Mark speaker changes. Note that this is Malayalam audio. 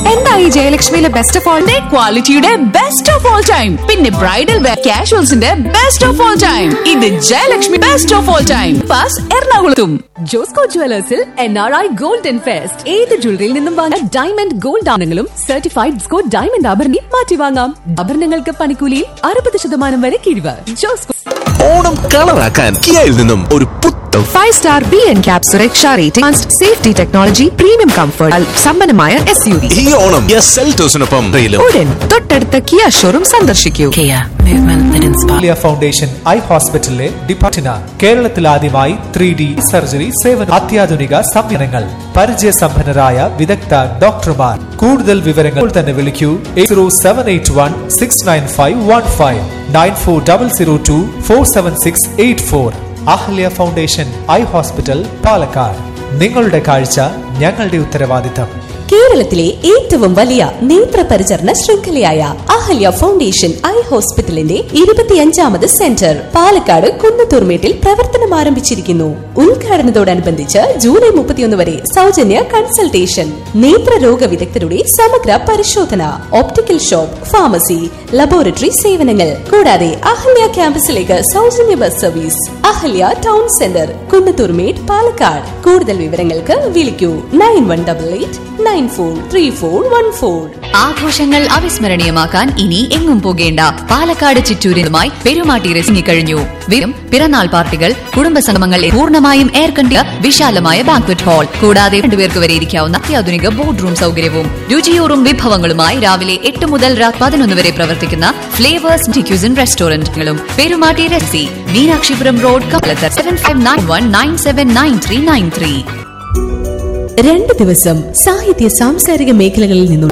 Speaker 1: എന്താ ഈ ജയലക്ഷ്മിയിലെ ബെസ്റ്റ് ഓഫ് ഓൾ
Speaker 2: ക്വാളിറ്റിയുടെ ബെസ്റ്റ് ഓഫ് ഓൾ ടൈം പിന്നെ ബ്രൈഡൽ കാഷ്വൽസിന്റെ ബെസ്റ്റ് ഓഫ് ഓൾ ടൈം ഇത് Jayalakshmi best of all time pass എറണാകുളത്തും
Speaker 3: ജോസ്കോ ജുവലേഴ്സിൽ N R I golden fest ഏത് ജ്വല്ലറിയിൽ നിന്നും വാങ്ങാൻ ഡയമണ്ട് ഗോൾഡ് ആണെങ്കിലും സർട്ടിഫൈഡ് സ്കോ ഡയമണ്ട് ആഭരണം മാറ്റി വാങ്ങാം ആഭരണങ്ങൾക്ക് പണിക്കൂലിയിൽ അറുപത് ശതമാനം വരെ കിഴിവ് ജോസ്കോ
Speaker 4: ഓണം കളറാക്കാൻ കിയയിൽ നിന്നും ഒരു പുത്തൻ
Speaker 1: five star B N cap സുരക്ഷ rating safety technology premium comfort സമ്പന്നമായ എസ് യു വി
Speaker 4: ഈ ഓണം എസ് സെൽറ്റോസിനൊപ്പം റെയിലും
Speaker 1: ഉടൻ തൊട്ടടുത്ത കിയ ഷോറൂം സന്ദർശിക്കൂ
Speaker 5: ആലിയ ഫൗണ്ടേഷൻ ഐ ഹോസ്പിറ്റലിലെ ഡിപ്പാർട്ടിന കേരളത്തിൽ ആദ്യമായി ത്രീ ഡി സർജറി സേവനം അത്യാധുനിക സംവിധാനങ്ങൾ പരിചയസമ്പന്നരായ വിദഗ്ധ ഡോക്ടർമാർ കൂടുതൽ വിവരങ്ങൾ തന്നെ വിളിക്കൂ zero seven eight one six nine five one five nine four double zero two four seven six eight four Ahalya foundation eye hospital Palakkad നിങ്ങളുടെ കാഴ്ച ഞങ്ങളുടെ ഉത്തരവാദിത്തം
Speaker 6: കേരളത്തിലെ ഏറ്റവും വലിയ നേത്ര പരിചരണ ശൃംഖലയായ അഹല്യ ഫൗണ്ടേഷൻ ഐ ഹോസ്പിറ്റലിന്റെ ഇരുപത്തിയഞ്ചാമത് സെന്റർ പാലക്കാട് കുന്നത്തൂർമേട്ടിൽ പ്രവർത്തനം ആരംഭിച്ചിരിക്കുന്നു ഉദ്ഘാടനത്തോടനുബന്ധിച്ച് ജൂലൈ മുപ്പത്തിയൊന്ന് വരെ സൗജന്യ കൺസൾട്ടേഷൻ നേത്രരോഗ വിദഗ്ധരുടെ സമഗ്ര പരിശോധന ഓപ്റ്റിക്കൽ ഷോപ്പ് ഫാർമസി ലബോറട്ടറി സേവനങ്ങൾ കൂടാതെ അഹല്യ ക്യാമ്പസിലേക്ക് സൗജന്യ bus service Ahalya town centre Kunnathurmedu Palakkad കൂടുതൽ വിവരങ്ങൾക്ക് വിളിക്കൂ nine one double eight nine four three four one four
Speaker 2: ആഘോഷങ്ങൾ അവിസ്മരണീയമാക്കാൻ ഇനി എങ്ങും പോകേണ്ട പാലക്കാട് ചിറ്റൂരിനുമായി പെരുമാട്ടി രസിഞ്ഞു കഴിഞ്ഞു വരും പിറന്നാൾ പാർട്ടികൾ കുടുംബസംഗമങ്ങൾ പൂർണ്ണമായും എയർ കണ്ടിയ വിശാലമായ ബാങ്ക്വറ്റ് ഹാൾ കൂടാതെ രണ്ടുപേർക്ക് വരെ ഇരിക്കാവുന്ന അത്യാധുനിക ബോർഡ് റൂം സൗകര്യവും രുചിയൂറും വിഭവങ്ങളുമായി രാവിലെ എട്ട് മുതൽ രാത്രി പതിനൊന്ന് വരെ പ്രവർത്തിക്കുന്ന ഫ്ലേവേഴ്സ് ഡിക്യൂസിൻ റെസ്റ്റോറന്റുകളും പെരുമാട്ടി രസി മീനാക്ഷിപുരം റോഡ് കമലത്ത് seven five nine one nine seven nine three nine three
Speaker 6: രണ്ട് ദിവസം സാഹിത്യ സാംസ്കാരിക മേഖലകളിൽ നിന്നും